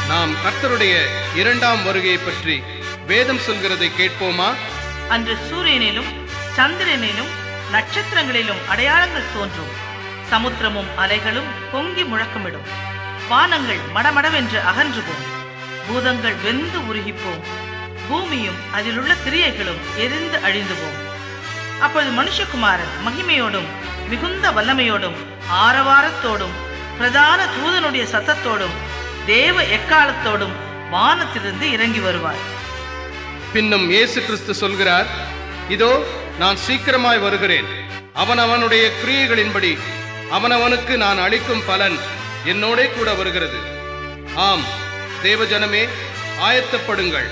நாம் கர்த்தருடைய இரண்டாம் வருகையை பற்றி வேதம் சொல்கிறதை கேட்போமா அன்று சூரியனிலும் சந்திரனிலும் நட்சத்திரங்களிலும் அடையாளங்கள் தோன்றும் சமுத்திரமும் அலைகளும் பொங்கி முழக்கமிடும் வானங்கள் மடமடவென்று அகன்று போம் பூதங்கள் வெந்து உருகிப்போம் பூமியும் அதிலுள்ள கிரியைகளும் எரிந்து அழிந்து போம் அப்பொழுது மனுஷகுமாரன் மகிமையோடும் மிகுந்த வல்லமையோடும் ஆரவாரத்தோடும் பிரதான தூதனுடைய சத்தத்தோடும் தேவ எக்காலத்தோடும் வானத்திலிருந்து இறங்கி வருவார் பின்னும் இயேசு கிறிஸ்து சொல்கிறார் இதோ நான் சீக்கிரமாய் வருகிறேன் அவனவனுடைய கிரியைகளின்படி அவனவனுக்கு நான் அளிக்கும் பலன் என்னோடே கூட வருகிறது ஆம் தேவஜனமே ஆயத்தப்படுங்கள்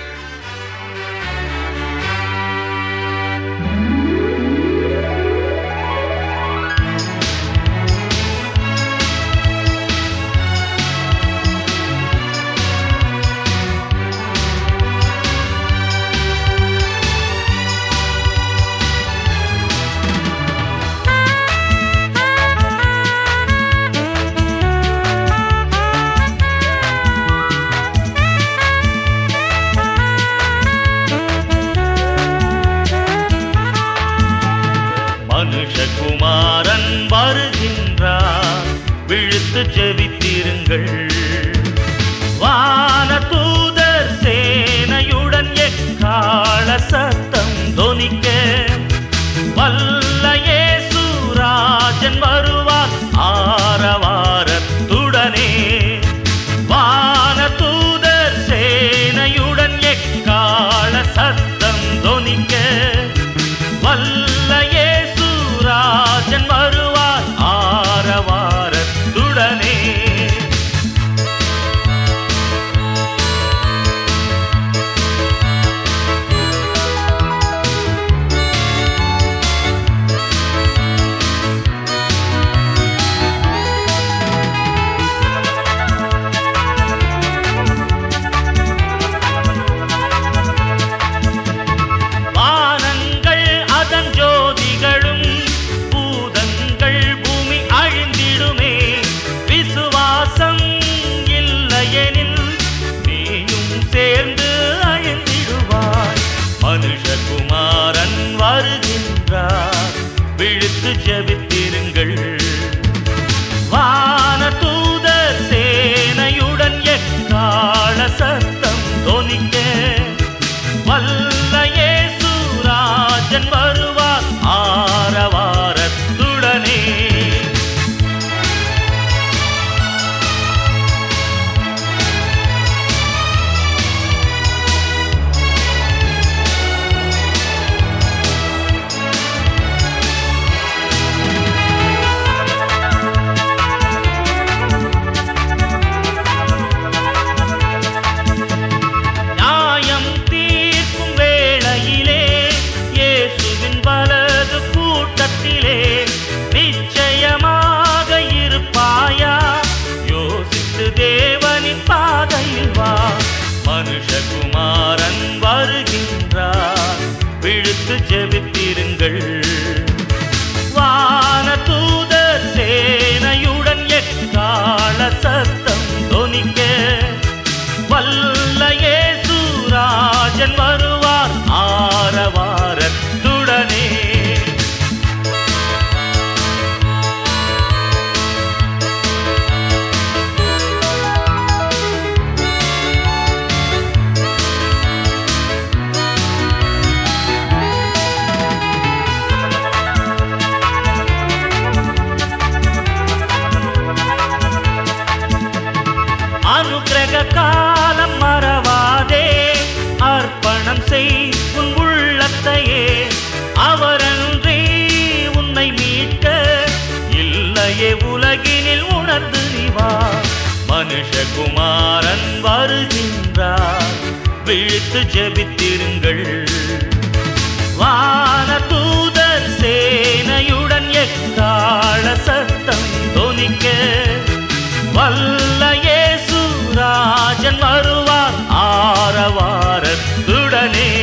மனுஷகுமாரன் வருகின்றார் விழுத்து ஜெபித்திருங்கள் வான தூதர் சேனையுடன் எக்கால சத்தம் தொனிக்க வல்ல இயேசுராஜன் வருவார் ஆரவாரத்துடனே வான தூதர் சேனையுடன் எக்கால சத்தம் தொனிக்க வல்ல இயேசுராஜன் வருவார் ஆரவாரத்துடனே வானங்கள் அதன் ஜோதிகளும் பூதங்கள் பூமி அழிந்திடுமே விசுவாசம் இல்லையெனில் நீயும் சேர்ந்து அழிந்திடுவாய் மனுஷகுமாரன் வருகின்றார் விழுத்து ஜெபித்திருங்கள் வான தூதர் சேனையுடன் எக்கால சத்தம் தொனிக்க வல்ல இயேசுராஜன் வருவார் ஆரவாரத்துடனே நியாயம் தீர்க்கும் வேளையிலே இயேசுவின் வலது கூட்டத்திலே நிச்சயமாக இருப்பாயா யோசித்து தேவனின் பாதையில் வா மனுஷகுமாரன் வருகின்றார் விழுத்து ஜெபித்திருங்கள் வான தூதர் சேனையுடன் எக்கால சத்தம் தொனிக்க வல்ல இயேசுராஜன் வருவார் ஆரவாரத்துடனே அனுக்கிரக காலம் மறவாதே அர்ப்பணம் செய் உன் உள்ளத்தையே அவரன்றி உன்னை மீட்க இல்லையே உலகினில் உணர்ந்து நீ வா மனுஷகுமாரன் வருகின்றார் விழித்து ஜெபித்திருங்கள் வான தூதர் சேனையுடன் எக்கால சத்தம் தொனிக்க வல்ல இயேசுராஜன் வருவார் ஆரவாரத்துடனே